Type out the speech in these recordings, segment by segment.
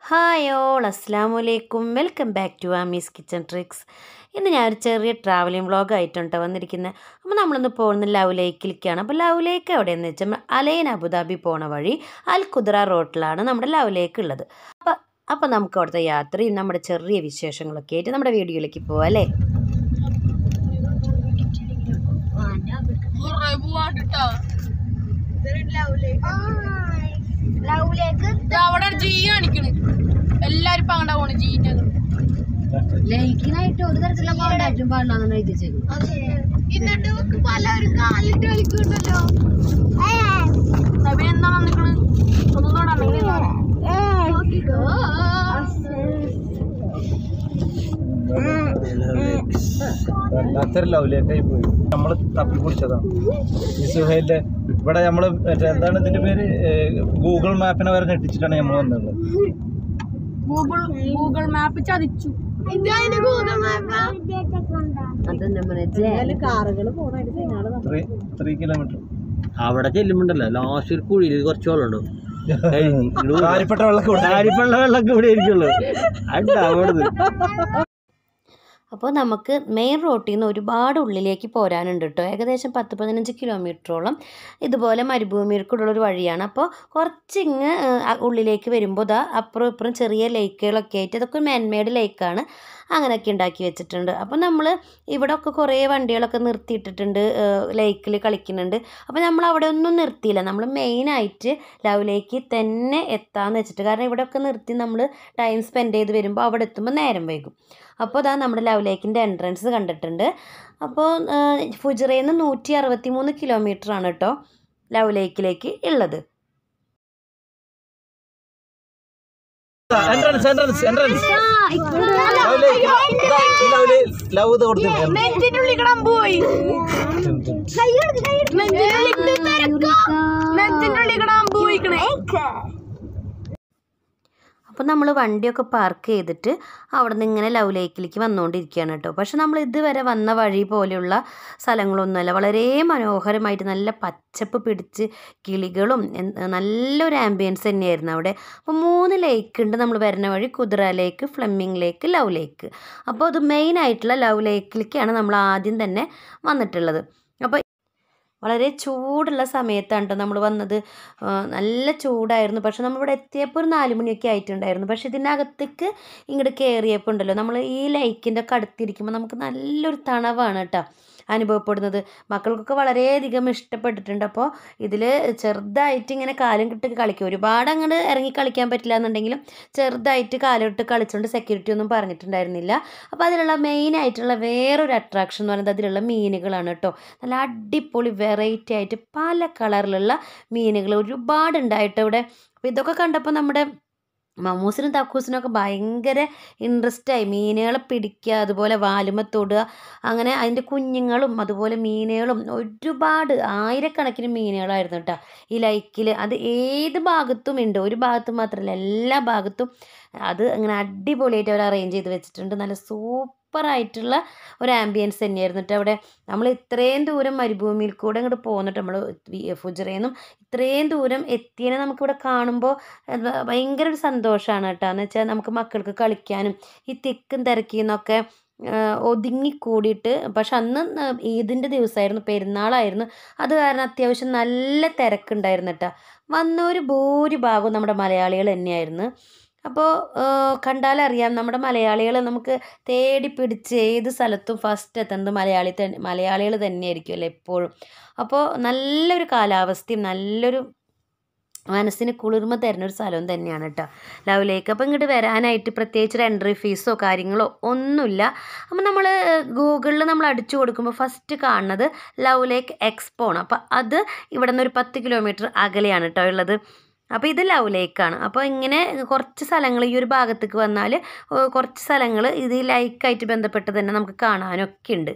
hi all അസ്സാം വലൈക്കും welcome back to Ami's kitchen tricks ഇന്ന് ഞാനൊരു ചെറിയ ട്രാവലിംഗ് വ്ളോഗ് ആയിട്ടുണ്ട് വന്നിരിക്കുന്നത് അപ്പോൾ നമ്മളിന്ന് പോകുന്ന ലവ് ലേക്കിലേക്കാണ് അപ്പോൾ ലവ് ലേക്ക് എവിടെയെന്ന് വെച്ചാൽ അലൈൻ അബുദാബി പോണ വഴി അൽ കുദ്ര റോട്ടിലാണ് നമ്മുടെ ലവ് ലേക്ക് ഉള്ളത് അപ്പോൾ അപ്പോൾ നമുക്ക് അവിടുത്തെ യാത്രയും നമ്മുടെ ചെറിയ വിശേഷങ്ങളൊക്കെ ആയിട്ട് നമ്മുടെ വീഡിയോയിലേക്ക് പോവാം അല്ലേ അവിടെ ജി കാണിക്കണ് എല്ലാരും ഇപ്പൊ അങ്ങോട്ടാ പോണ് ജീന്റെ ലൈക്കിനായിട്ട് ഒരു തരത്തിലുള്ള കോണ്ടാക്റ്റും പാടില്ലാന്നാണ് എഴുതിച്ചേക്കും എന്നിട്ട് പലരും കാലിട്ട് കളിക്കുന്നുണ്ടല്ലോ നബി എന്താ വന്നിക്കണ് ഒന്നും തൊടണെങ്കിൽ വല്ലാത്തൊരു ലവ്ലേക്കായി പോയി നമ്മള് തപ്പി പിടിച്ചതാണ് ഈ സുഹൈലിന്റെ ഇവിടെ നമ്മള് മറ്റേ എന്താണ് ഇതിന്റെ പേര് ഗൂഗിൾ മാപ്പിനെ വരെ ഞെട്ടിച്ചിട്ടാണ് നമ്മൾ വന്നത് ഗൂഗിൾ ഗൂഗിൾ മാപ്പ് ചതിച്ചു Google map three three kilometre അവിടെ ചെല്ലുമ്പോണ്ടല്ലോ ലാസ്റ്റ് ഒരു കുഴിയിൽ കുറച്ച് വെള്ളം ഉണ്ടാവും കഴിഞ്ഞ് കാര്യപ്പെട്ട വെള്ളം കൂടെ കാര്യപ്പെള്ള വെള്ളമൊക്കെ ഇവിടെ ഇരിക്കുള്ളൂ അവിടുന്ന് അപ്പോൾ നമുക്ക് മെയിൻ റോട്ടിൽ നിന്ന് ഒരുപാട് ഉള്ളിലേക്ക് പോരാനുണ്ട് കേട്ടോ ഏകദേശം പത്ത് പതിനഞ്ച് കിലോമീറ്ററോളം ഇതുപോലെ മരുഭൂമിയിൽക്കൂടുള്ള ഒരു വഴിയാണ് അപ്പോൾ കുറച്ചിങ്ങ് ഉള്ളിലേക്ക് വരുമ്പോൾ ഇതാ അപ്പുറം ഇപ്പുറം ചെറിയ ലേക്കുകളൊക്കെ ആയിട്ട് അതൊക്കെ മാൻമെയ്ഡ് ലേക്കാണ് അങ്ങനെയൊക്കെ ഉണ്ടാക്കി വെച്ചിട്ടുണ്ട് അപ്പോൾ നമ്മൾ ഇവിടെ ഒക്കെ കുറേ വണ്ടികളൊക്കെ നിർത്തിയിട്ടിട്ടുണ്ട് ലേക്കിൽ കളിക്കുന്നുണ്ട് അപ്പോൾ നമ്മൾ അവിടെ ഒന്നും നിർത്തിയില്ല നമ്മൾ മെയിനായിട്ട് ലവ് ലേക്ക് തന്നെ എത്താമെന്ന് വെച്ചിട്ട് കാരണം ഇവിടെയൊക്കെ നിർത്തി നമ്മൾ ടൈം സ്പെൻഡ് ചെയ്ത് വരുമ്പോൾ അവിടെ എത്തുമ്പോൾ നേരം വൈകും അപ്പോൾ ഇതാ നമ്മുടെ ലവ് ലേക്കിൻ്റെ എൻട്രൻസ് കണ്ടിട്ടുണ്ട് അപ്പോൾ ഫുജിറയിൽ നിന്ന് നൂറ്റി അറുപത്തി മൂന്ന് കിലോമീറ്റർ ആണ് കേട്ടോ ലവ് ലേക്കിലേക്ക് ഉള്ളത് എൻട്രൻസ് എൻട്രൻസ് എൻട്രൻസ് ലവ് ഇത് കൊടുത്തിട്ടുണ്ട് നെഞ്ചിന്റെ ഉള്ളിൽ കിടാൻ പോയി നെഞ്ചിന്റെ ഉള്ളിൽ കിടാൻ പോയിക്കണേ അപ്പോൾ നമ്മൾ വണ്ടിയൊക്കെ പാർക്ക് ചെയ്തിട്ട് അവിടെ നിന്ന് ഇങ്ങനെ ലവ് ലേക്കിലേക്ക് വന്നുകൊണ്ടിരിക്കുകയാണ് കേട്ടോ പക്ഷെ നമ്മൾ ഇതുവരെ വന്ന വഴി പോലെയുള്ള സ്ഥലങ്ങളൊന്നുമല്ല വളരെ മനോഹരമായിട്ട് നല്ല പച്ചപ്പ് പിടിച്ച് കിളികളും എന്ത് നല്ലൊരു ആംബിയൻസ് തന്നെയായിരുന്നു അവിടെ അപ്പോൾ മൂന്ന് ലേക്ക് ഉണ്ട് നമ്മൾ വരുന്ന വഴി കുതിര ലേക്ക് ഫ്ലെമിംഗ് ലേക്ക് ലവ് ലേക്ക് അപ്പോൾ അത് മെയിൻ ആയിട്ടുള്ള ലവ് ലേക്കിലേക്കാണ് നമ്മൾ ആദ്യം തന്നെ വന്നിട്ടുള്ളത് അപ്പോൾ വളരെ ചൂടുള്ള സമയത്താണ് കേട്ടോ നമ്മൾ വന്നത് ആ, നല്ല ചൂടായിരുന്നു പക്ഷെ നമ്മളിവിടെ എത്തിയപ്പോൾ ഒരു നാല് മണിയൊക്കെ ആയിട്ടുണ്ടായിരുന്നു പക്ഷെ ഇതിനകത്തേക്ക് ഇങ്ങോട്ട് കയറിയപ്പോൾ ഉണ്ടല്ലോ നമ്മൾ ഈ ലൈക്കിൻ്റെ ഒക്കെ അടുത്തിരിക്കുമ്പോൾ നമുക്ക് നല്ലൊരു തണവാണ് കേട്ടോ അനുഭവപ്പെടുന്നത് മക്കൾക്കൊക്കെ വളരെയധികം ഇഷ്ടപ്പെട്ടിട്ടുണ്ട് അപ്പോൾ ഇതിൽ ചെറുതായിട്ട് ഇങ്ങനെ കാലും കിട്ടി കളിക്കും ഒരുപാട് അങ്ങോട്ട് ഇറങ്ങി കളിക്കാൻ പറ്റില്ല എന്നുണ്ടെങ്കിലും ചെറുതായിട്ട് കാലിട്ട് കളിച്ചുകൊണ്ട് സെക്യൂരിറ്റി ഒന്നും പറഞ്ഞിട്ടുണ്ടായിരുന്നില്ല അപ്പോൾ അതിലുള്ള മെയിൻ ആയിട്ടുള്ള വേറൊരു അട്രാക്ഷൻ എന്ന് പറയുന്നത് അതിലുള്ള മീനുകളാണ് കേട്ടോ നല്ല അടിപൊളി വെറൈറ്റി ആയിട്ട് പല കളറിലുള്ള മീനുകൾ ഒരുപാട് ഉണ്ടായിട്ട് ഇവിടെ അപ്പോൾ ഇതൊക്കെ കണ്ടപ്പോൾ നമ്മുടെ മമ്മൂസിനും തക്കൂസിനും ഒക്കെ ഭയങ്കര ഇൻട്രസ്റ്റായി മീനുകളെ പിടിക്കുക അതുപോലെ വാലുമ തൊടുക അങ്ങനെ അതിൻ്റെ കുഞ്ഞുങ്ങളും അതുപോലെ മീനുകളും ഒരുപാട് ആയിരക്കണക്കിന് മീനുകളായിരുന്നു കേട്ടോ ഈ ലൈക്കിൽ അത് ഏത് ഭാഗത്തും ഉണ്ട് ഒരു ഭാഗത്ത് മാത്രമല്ല എല്ലാ ഭാഗത്തും അത് അങ്ങനെ അടിപൊളിയായിട്ട് അവർ അറേഞ്ച് ചെയ്ത് വെച്ചിട്ടുണ്ട് നല്ല സൂപ്പറായിട്ടുള്ള ഒരു ആംബിയൻസ് തന്നെയായിരുന്നു കേട്ടോ അവിടെ നമ്മൾ ഇത്രയും ദൂരം മരുഭൂമിയിൽ കൂടെ അങ്ങോട്ട് പോകുന്നിട്ട് നമ്മൾ ഫുജറയിൽ നിന്നും ഇത്രയും ദൂരം എത്തിയതിനെ നമുക്കിവിടെ കാണുമ്പോൾ എന്താ ഭയങ്കര ഒരു സന്തോഷമാണ് കേട്ടോ എന്ന് വെച്ചാൽ നമുക്ക് മക്കൾക്ക് കളിക്കാനും ഈ തിക്കും തിരക്കിന്നൊക്കെ ഒതുങ്ങി കൂടിയിട്ട് പക്ഷെ അന്ന് ന- ഈദിൻ്റെ ദിവസമായിരുന്നു പെരുന്നാളായിരുന്നു അത് കാരണം അത്യാവശ്യം നല്ല തിരക്കുണ്ടായിരുന്നു കേട്ടോ വന്നൊരു ഭൂരിഭാഗവും നമ്മുടെ മലയാളികൾ തന്നെയായിരുന്നു അപ്പോൾ കണ്ടാലറിയാം നമ്മുടെ മലയാളികൾ നമുക്ക് തേടി പിടിച്ച് ഏത് സ്ഥലത്തും ഫസ്റ്റ് എത്തുന്നത് മലയാളി തന്നെ മലയാളികൾ തന്നെയായിരിക്കും അല്ലേ എപ്പോഴും അപ്പോൾ നല്ലൊരു കാലാവസ്ഥയും നല്ലൊരു മനസ്സിന് കുളിർമ തരുന്ന ഒരു സ്ഥലം തന്നെയാണ് കേട്ടോ ലവ് ലേക്ക് അപ്പോൾ ഇങ്ങോട്ട് വരാനായിട്ട് പ്രത്യേകിച്ച് ഒരു എൻട്രി ഫീസോ കാര്യങ്ങളോ ഒന്നുമില്ല അപ്പോൾ നമ്മൾ ഗൂഗിളിൽ നമ്മൾ അടിച്ചു കൊടുക്കുമ്പോൾ ഫസ്റ്റ് കാണുന്നത് ലവ് ലേക്ക് എക്സ്പോ ആണ് അപ്പോൾ അത് ഇവിടെ നിന്ന് ഒരു പത്ത് കിലോമീറ്റർ അകലെയാണ് കേട്ടോ ഉള്ളത് അപ്പോൾ ഇത് ലവ് ലേക്കാണ് അപ്പോൾ ഇങ്ങനെ കുറച്ച് സ്ഥലങ്ങൾ ഈ ഒരു ഭാഗത്തേക്ക് വന്നാൽ ഏഹ് കുറച്ച് സ്ഥലങ്ങൾ ഇത് ഈ ലൈക്കായിട്ട് ബന്ധപ്പെട്ട് തന്നെ നമുക്ക് കാണാനൊക്കെ ഉണ്ട്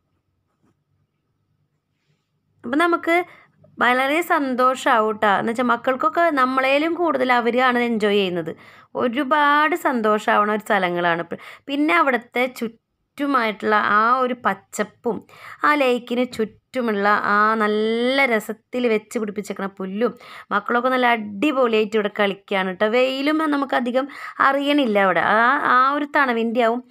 അപ്പം നമുക്ക് വളരെ സന്തോഷമാവും കേട്ടോ എന്ന് വെച്ചാൽ മക്കൾക്കൊക്കെ നമ്മളേലും കൂടുതൽ അവരാണ് എൻജോയ് ചെയ്യുന്നത് ഒരുപാട് സന്തോഷമാവണ ഒരു സ്ഥലങ്ങളാണ് പി- പിന്നെ അവിടുത്തെ ചുറ്റും ചുറ്റുമായിട്ടുള്ള ആ ഒരു പച്ചപ്പും ആ ലേക്കിന് ചുറ്റുമുള്ള ആ നല്ല രസത്തിൽ വെച്ച് പിടിപ്പിച്ചേക്കണ പുല്ലും മക്കളൊക്കെ നല്ല അടിപൊളിയായിട്ട് ഇവിടെ കളിക്കുകയാണ് കേട്ടോ വെയിലും നമുക്കധികം അറിയണില്ല അവിടെ ആ ആ ഒരു തണവിൻ്റെ ആവും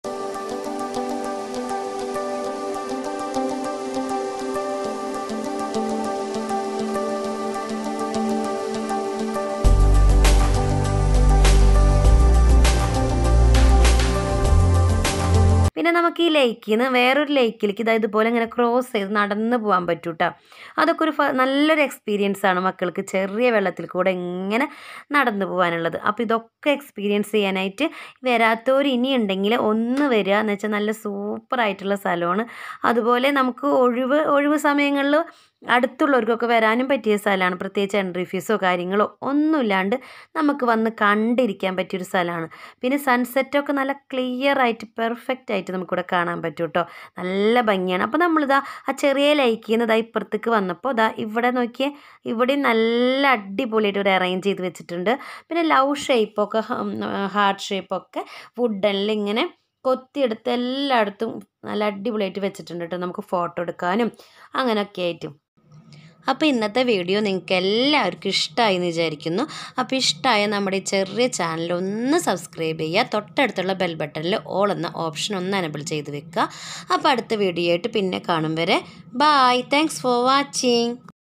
പിന്നെ നമുക്ക് ഈ ലേക്കിൽ നിന്ന് വേറൊരു ലേക്കിലേക്ക് ഇതാ ഇതുപോലെ ഇങ്ങനെ ക്രോസ് ചെയ്ത് നടന്ന് പോകാൻ പറ്റും കേട്ടോ അതൊക്കെ ഒരു ഫ- നല്ലൊരു എക്സ്പീരിയൻസ് ആണ് മക്കൾക്ക് ചെറിയ വെള്ളത്തിൽ കൂടെ ഇങ്ങനെ നടന്നു പോകാനുള്ളത് അപ്പോൾ ഇതൊക്കെ എക്സ്പീരിയൻസ് ചെയ്യാനായിട്ട് വരാത്തവർ ഇനി ഉണ്ടെങ്കിൽ ഒന്ന് വരിക എന്ന് വെച്ചാൽ നല്ല സൂപ്പറായിട്ടുള്ള സ്ഥലമാണ് അതുപോലെ നമുക്ക് ഒഴിവ് ഒഴിവ് സമയങ്ങളിൽ അടുത്തുള്ളവർക്കൊക്കെ വരാനും പറ്റിയ സ്ഥലമാണ് പ്രത്യേകിച്ച് എൻട്രി ഫീസോ കാര്യങ്ങളോ ഒന്നുമില്ലാണ്ട് നമുക്ക് വന്ന് കണ്ടിരിക്കാൻ പറ്റിയൊരു സ്ഥലമാണ് പിന്നെ സൺസെറ്റൊക്കെ നല്ല ക്ലിയർ ആയിട്ട് പെർഫെക്റ്റ് ആയിട്ട് നമുക്കിവിടെ കാണാൻ പറ്റും കേട്ടോ നല്ല ഭംഗിയാണ് അപ്പോൾ നമ്മളിതാ ആ ചെറിയ ലൈക്കിൽ നിന്ന് ഇതാ ഇപ്പുറത്തേക്ക് വന്നപ്പോൾ ഇതാ ഇവിടെ നോക്കിയേ ഇവിടെ നല്ല അടിപൊളിയായിട്ട് ഒരു അറേഞ്ച് ചെയ്ത് വെച്ചിട്ടുണ്ട് പിന്നെ ലവ് ഷേപ്പൊക്കെ ഹാർട്ട് ഷേപ്പൊക്കെ വുഡനിൽ ഇങ്ങനെ കൊത്തിയെടുത്ത് എല്ലായിടത്തും നല്ല അടിപൊളിയായിട്ട് വെച്ചിട്ടുണ്ട് കേട്ടോ നമുക്ക് ഫോട്ടോ എടുക്കാനും അങ്ങനെയൊക്കെ ആയിട്ടും അപ്പോൾ ഇന്നത്തെ വീഡിയോ നിങ്ങൾക്ക് എല്ലാവർക്കും ഇഷ്ടമായി എന്ന് വിചാരിക്കുന്നു അപ്പോൾ ഇഷ്ടമായ നമ്മുടെ ഈ ചെറിയ ചാനൽ ഒന്ന് സബ്സ്ക്രൈബ് ചെയ്യുക തൊട്ടടുത്തുള്ള ബെൽ ബട്ടണിൽ ഓൾ എന്ന ഓപ്ഷൻ ഒന്ന് എനബിൾ ചെയ്ത് വെക്കുക അപ്പോൾ അടുത്ത വീഡിയോ ആയിട്ട് പിന്നെ കാണും വരെ ബായ് താങ്ക്സ് ഫോർ വാച്ചിങ്